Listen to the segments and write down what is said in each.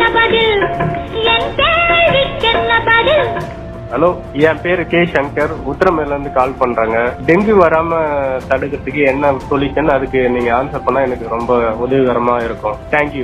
பதில் என் கேள்விக்கென்ன பதில் ஹலோ என் பேரு கே சங்கர் உத்தரமேல இருந்து கால் பண்றாங்க டெங்கு வராம தடுக்கிறதுக்கு என்ன சொல்யூஷன் அதுக்கு நீங்க ஆன்சர் பண்ணா எனக்கு ரொம்ப உதவிகரமா இருக்கும் தேங்க்யூ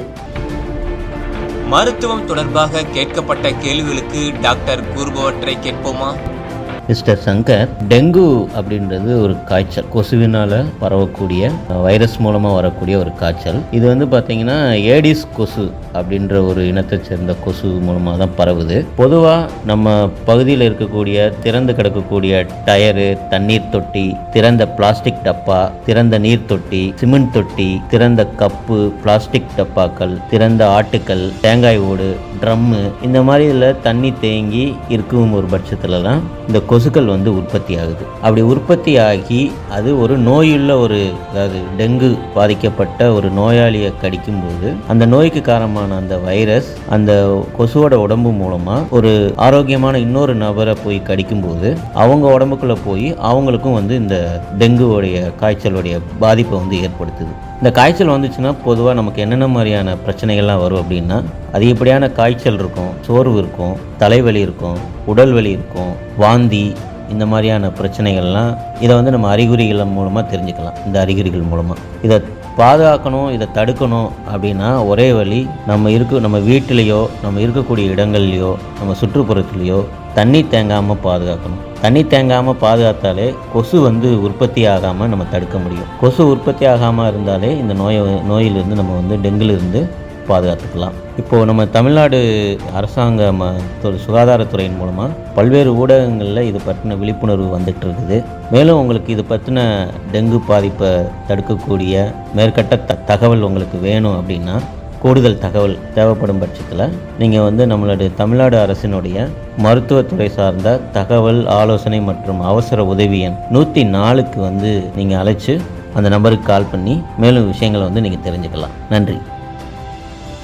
மருத்துவம் தொடர்பாக கேட்கப்பட்ட கேள்விகளுக்கு டாக்டர் கூறுபவற்றை கேட்போமா மிஸ்டர் சங்கர் டெங்கு அப்படின்றது ஒரு காய்ச்சல் கொசுவினால் பரவக்கூடிய வைரஸ் மூலமாக வரக்கூடிய ஒரு காய்ச்சல் இது வந்து பார்த்தீங்கன்னா ஏடிஸ் கொசு அப்படின்ற ஒரு இனத்தை சேர்ந்த கொசு மூலமாக தான் பரவுது பொதுவாக நம்ம பகுதியில் இருக்கக்கூடிய திறந்து கிடக்கக்கூடிய டயரு தண்ணீர் தொட்டி திறந்த பிளாஸ்டிக் டப்பா திறந்த நீர் தொட்டி சிமெண்ட் தொட்டி திறந்த கப்பு பிளாஸ்டிக் டப்பாக்கள் திறந்த ஆட்டுக்கள் தேங்காய் ஓடு ட்ரம்மு இந்த மாதிரி இதில் தண்ணி தேங்கி இருக்கும் ஒரு பட்சத்தில் தான் இந்த கொசுக்கள் வந்து உற்பத்தி ஆகுது அப்படி உற்பத்தி ஆகி அது ஒரு நோயுள்ள ஒரு அதாவது டெங்கு பாதிக்கப்பட்ட ஒரு நோயாளியை கடிக்கும்போது அந்த நோய்க்கு காரணமான அந்த வைரஸ் அந்த கொசுவோட உடம்பு மூலமாக ஒரு ஆரோக்கியமான இன்னொரு நபரை போய் கடிக்கும்போது அவங்க உடம்புக்குள்ளே போய் அவங்களுக்கும் வந்து இந்த டெங்குவோடைய காய்ச்சலுடைய பாதிப்பை வந்து ஏற்படுத்துது இந்த காய்ச்சல் வந்துச்சுன்னா பொதுவாக நமக்கு என்னென்ன மாதிரியான பிரச்சனைகள்லாம் வரும் அப்படின்னா அதிகப்படியான காய்ச்சல் இருக்கும் சோர்வு இருக்கும் தலைவலி இருக்கும் உடல் வலி இருக்கும் வாந்தி இந்த மாதிரியான பிரச்சனைகள்லாம் இதை வந்து நம்ம அறிகுறிகள் மூலமாக தெரிஞ்சுக்கலாம் இந்த அறிகுறிகள் மூலமாக இதை பாதுகாக்கணும் இதை தடுக்கணும் அப்படின்னா ஒரே வழி நம்ம இருக்க நம்ம வீட்டிலேயோ நம்ம இருக்கக்கூடிய இடங்கள்லையோ நம்ம சுற்றுப்புறத்துலேயோ தண்ணி தேங்காமல் பாதுகாக்கணும் தண்ணி தேங்காமல் பாதுகாத்தாலே கொசு வந்து உற்பத்தி ஆகாமல் நம்ம தடுக்க முடியும் கொசு உற்பத்தி ஆகாமல் இருந்தாலே இந்த நோயை நோயிலிருந்து நம்ம வந்து டெங்குலேருந்து பாதுகாத்துக்கலாம் இப்போது நம்ம தமிழ்நாடு அரசாங்க ம தொ- சுகாதாரத்துறையின் மூலமாக பல்வேறு ஊடகங்களில் இது பற்றின விழிப்புணர்வு வந்துட்டு இருக்குது மேலும் உங்களுக்கு இது பற்றின டெங்கு பாதிப்பை தடுக்கக்கூடிய மேற்கட்ட த தகவல் உங்களுக்கு வேணும் அப்படின்னா கூடுதல் தகவல் தேவைப்படும் பட்சத்தில் நீங்கள் வந்து நம்மளுடைய தமிழ்நாடு அரசினுடைய மருத்துவத்துறை சார்ந்த தகவல் ஆலோசனை மற்றும் அவசர உதவி எண் நூற்றி நாலுக்கு வந்து நீங்கள் அழைச்சு அந்த நம்பருக்கு கால் பண்ணி மேலும் விஷயங்களை வந்து நீங்கள் தெரிஞ்சுக்கலாம் நன்றி